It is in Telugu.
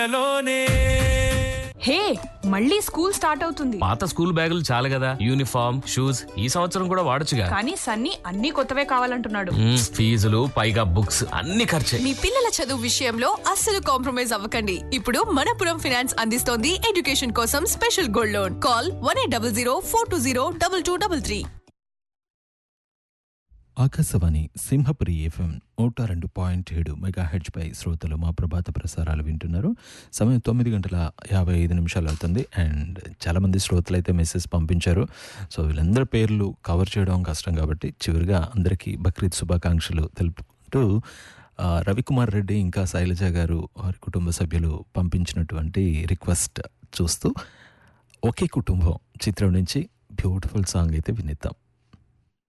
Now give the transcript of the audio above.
హే మళ్ళీ స్కూల్ స్టార్ట్ అవుతుంది పాత స్కూల్ బ్యాగులు చాలు కదా యూనిఫామ్ షూస్ ఈ సంవత్సరం కూడా వాడొచ్చుగా కానీ సన్నీ అన్ని కొత్తవే కావాలంటున్నాడు మ్మ్, ఫీజులు పైగా బుక్స్ అన్ని ఖర్చే మీ పిల్లల చదువు విషయంలో అస్సలు కాంప్రమైజ్ అవ్వకండి ఇప్పుడు మనపురం ఫైనాన్స్ అందిస్తోంది ఎడ్యుకేషన్ కోసం special gold loan call one eight double zero four two zero double two double three Akashvani Simhapuri FM నూట రెండు పాయింట్ ఏడు మెగా పై శ్రోతలు మా ప్రభాత ప్రసారాలు వింటున్నారు సమయం తొమ్మిది గంటల యాభై ఐదు నిమిషాలు అవుతుంది అండ్ చాలామంది శ్రోతలు అయితే మెసేజ్ పంపించారు సో వీళ్ళందరి పేర్లు కవర్ చేయడం కష్టం కాబట్టి చివరిగా అందరికీ బక్రీద్ శుభాకాంక్షలు తెలుపుకుంటూ ఆ, రవికుమార్ రెడ్డి ఇంకా శైలజ గారు వారి కుటుంబ సభ్యులు పంపించినటువంటి రిక్వెస్ట్ చూస్తూ ఒకే కుటుంబం చిత్రం నుంచి బ్యూటిఫుల్ సాంగ్ అయితే వినిద్దాం